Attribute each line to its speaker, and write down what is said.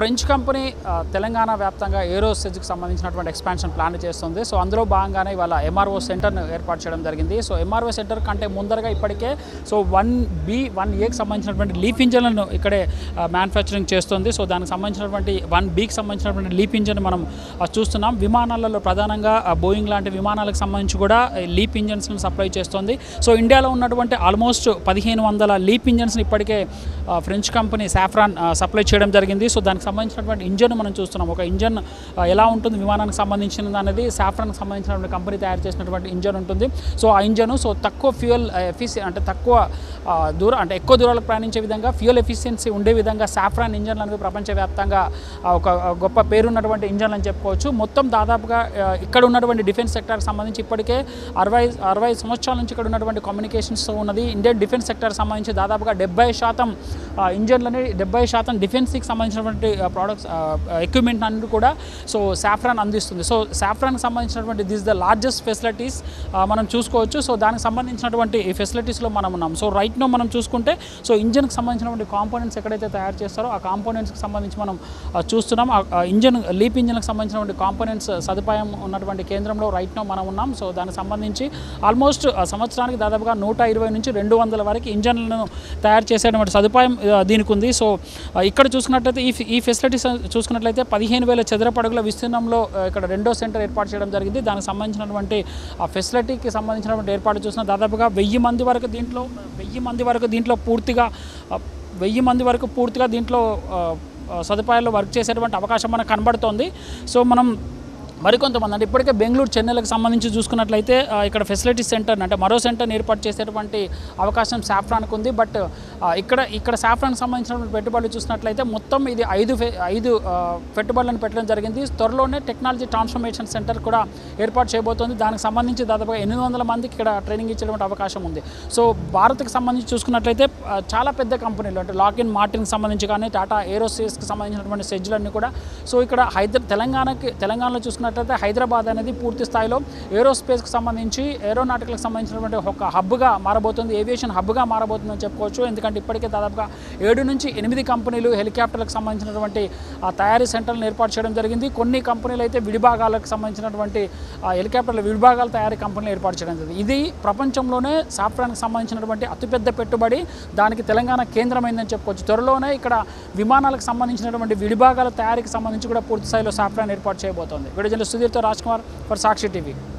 Speaker 1: French company ఆ, తెలంగాణ వ్యాప్తంగా ఏరోసెజ్కి సంబంధించినటువంటి ఎక్స్పాన్షన్ ప్లాన్ చేస్తుంది సో అందులో భాగంగానే ఇవాళ ఎంఆర్ఓ సెంటర్ను ఏర్పాటు చేయడం జరిగింది సో ఎంఆర్ఓ సెంటర్ కంటే ముందరగా ఇప్పటికే సో వన్ బి వన్ ఏకి సంబంధించినటువంటి లీఫ్ ఇంజన్లను ఇక్కడే మ్యానుఫ్యాక్చరింగ్ చేస్తుంది సో దానికి సంబంధించినటువంటి వన్ బీకి సంబంధించినటువంటి లీప్ ఇంజన్ మనం ఆ, చూస్తున్నాం విమానాలలో ప్రధానంగా ఆ, బోయింగ్ లాంటి విమానాలకు సంబంధించి కూడా ఈ లీప్ ఇంజన్స్ని సప్లై చేస్తుంది సో ఇండియాలో ఉన్నటువంటి ఆల్మోస్ట్ పదిహేను వందల లీప్ ఇంజన్స్ని ఇప్పటికే ఆ, ఫ్రెంచ్ కంపెనీ సాఫ్రాన్ ఆ, సప్లై చేయడం జరిగింది సో దానికి సంబంధించినటువంటి ఇంజన్ మనం చూస్తున్నాం ఒక ఇంజన్ ఆ, ఎలా ఉంటుంది విమానానికి సంబంధించినది అనేది సాఫ్రాన్కి సంబంధించినటువంటి కంపెనీ తయారు చేసినటువంటి ఇంజన్ ఉంటుంది సో ఆ ఇంజన్ సో తక్కువ ఫ్యూయల్ ఎఫిసి అంటే తక్కువ ఆ, దూరం అంటే ఎక్కువ దూరాలకు ప్రయాణించే విధంగా ఫ్యూయల్ ఎఫిషియన్సీ ఉండే విధంగా సాఫ్రాన్ ఇంజన్లు అనేవి ప్రపంచవ్యాప్తంగా ఆ, ఒక ఆ, గొప్ప పేరున్నటువంటి ఇంజన్లు అని చెప్పుకోవచ్చు మొత్తం దాదాపుగా ఆ, ఇక్కడ ఉన్నటువంటి డిఫెన్స్ సెక్టార్కి సంబంధించి ఇప్పటికే అరవై అరవై సంవత్సరాల నుంచి ఇక్కడ ఉన్నటువంటి కమ్యూనికేషన్స్ ఉన్నది ఇండియన్ డిఫెన్స్ సెక్టార్కి సంబంధించి దాదాపుగా డెబ్బై శాతం ఆ, ఇంజన్లని డెబ్బై శాతం డిఫెన్స్కి సంబంధించినటువంటి ప్రోడక్ట్స్ ఎక్విప్మెంట్ అన్ని కూడా సో సాఫ్రాన్ అందిస్తుంది సో సాఫ్రాన్కి సంబంధించినటువంటి దిస్ ద లార్జెస్ట్ ఫెసిలిటీస్ మనం చూసుకోవచ్చు సో దానికి సంబంధించినటువంటి ఈ ఫెసిలిటీస్లో మనం ఉన్నాం సో రైట్ నో మనం చూసుకుంటే సో ఇంజన్కి సంబంధించినటువంటి కాంపోనెంట్స్ ఎక్కడైతే తయారు చేస్తారో ఆ కాంపోనెంట్స్కి సంబంధించి మనం ఆ, చూస్తున్నాం ఆ- ఆ ఇంజన్ లీప్ ఇంజన్కి సంబంధించినటువంటి కాంపోనెంట్స్ సదుపాయం ఉన్నటువంటి కేంద్రంలో రైట్ నో మనం ఉన్నాం సో దానికి సంబంధించి ఆల్మోస్ట్ ఆ, సంవత్సరానికి దాదాపుగా నూట ఇరవై నుంచి రెండు వందల వరకు ఇంజన్లను తయారు చేసేటువంటి సదుపాయం ఆ, దీనికి ఉంది సో ఆ, ఇక్కడ చూసుకున్నట్లయితే ఈ ఫె- ఈ ఫెసిలిటీస్ చూసుకున్నట్లయితే పదిహేను వేల చదరపు అడుగుల విస్తీర్ణంలో ఆ, ఇక్కడ రెండో సెంటర్ ఏర్పాటు చేయడం జరిగింది దానికి సంబంధించినటువంటి ఆ ఫెసిలిటీకి సంబంధించినటువంటి ఏర్పాటు చూసిన దాదాపుగా వెయ్యి మంది వరకు దీంట్లో వెయ్యి మంది వరకు దీంట్లో పూర్తిగా ఆ, వెయ్యి మంది వరకు పూర్తిగా దీంట్లో ఆ, ఆ, సదుపాయాల్లో వర్క్ చేసేటువంటి అవకాశం మనకు కనబడుతోంది సో మనం మరికొంతమంది అంటే ఇప్పటికే బెంగళూరు చెన్నైలకు సంబంధించి చూసుకున్నట్లయితే ఆ, ఇక్కడ ఫెసిలిటీ సెంటర్ అంటే మరో సెంటర్ని ఏర్పాటు చేసేటువంటి అవకాశం సాఫ్రాన్కి ఉంది బట్ ఆ, ఇక్కడ ఇక్కడ సాఫ్రాన్కి సంబంధించినటువంటి పెట్టుబడులు చూసినట్లయితే మొత్తం ఇది ఐదు ఫె- ఐదు ఆ, పెట్టుబడులను పెట్టడం జరిగింది త్వరలోనే టెక్నాలజీ ట్రాన్స్ఫర్మేషన్ సెంటర్ కూడా ఏర్పాటు చేయబోతోంది దానికి సంబంధించి దాదాపుగా ఎనిమిది వందల మందికి ఇక్కడ ట్రైనింగ్ ఇచ్చేటువంటి అవకాశం ఉంది సో భారత్కి సంబంధించి చూసుకున్నట్లయితే ఆ, చాలా పెద్ద కంపెనీలు అంటే లాకిన్ మార్టిన్కి సంబంధించి కానీ టాటా ఏరోస్పేస్కి సంబంధించినటువంటి సెజ్లన్నీ కూడా సో ఇక్కడ హైదరా తెలంగాణకి తెలంగాణలో చూసుకున్నట్లయితే హైదరాబాద్ అనేది పూర్తి స్థాయిలో ఏరోస్పేస్కి సంబంధించి ఏరోనాటికల్కి సంబంధించినటువంటి ఒక హబ్గా మారబోతుంది ఏవియేషన్ హబ్గా మారబోతుందని చెప్పుకోవచ్చు ఎందుకంటే ఇప్పటికే దాదాపుగా ఏడు నుంచి ఎనిమిది కంపెనీలు హెలికాప్టర్లకు సంబంధించినటువంటి ఆ తయారీ సెంటర్లను ఏర్పాటు చేయడం జరిగింది కొన్ని కంపెనీలు అయితే విడిభాగాలకు సంబంధించినటువంటి ఆ హెలికాప్టర్ల విడిభాగాల తయారీ కంపెనీలు ఏర్పాటు చేయడం జరిగింది ఇది ప్రపంచంలోనే సాఫ్ట్వేర్కి సంబంధించినటువంటి అతిపెద్ద పెట్టుబడి దానికి తెలంగాణ కేంద్రమైందని చెప్పుకోవచ్చు త్వరలోనే ఇక్కడ విమానాలకు సంబంధించినటువంటి విడిభాగాల తయారీకి సంబంధించి కూడా పూర్తి స్థాయిలో సాఫ్ట్వేర్ ఏర్పాటు చేయబోతోంది వీడియో జర్నలిస్ట్ సుధీర్తో రాజ్ కుమార్ ఫర్ సాక్షి టీవీ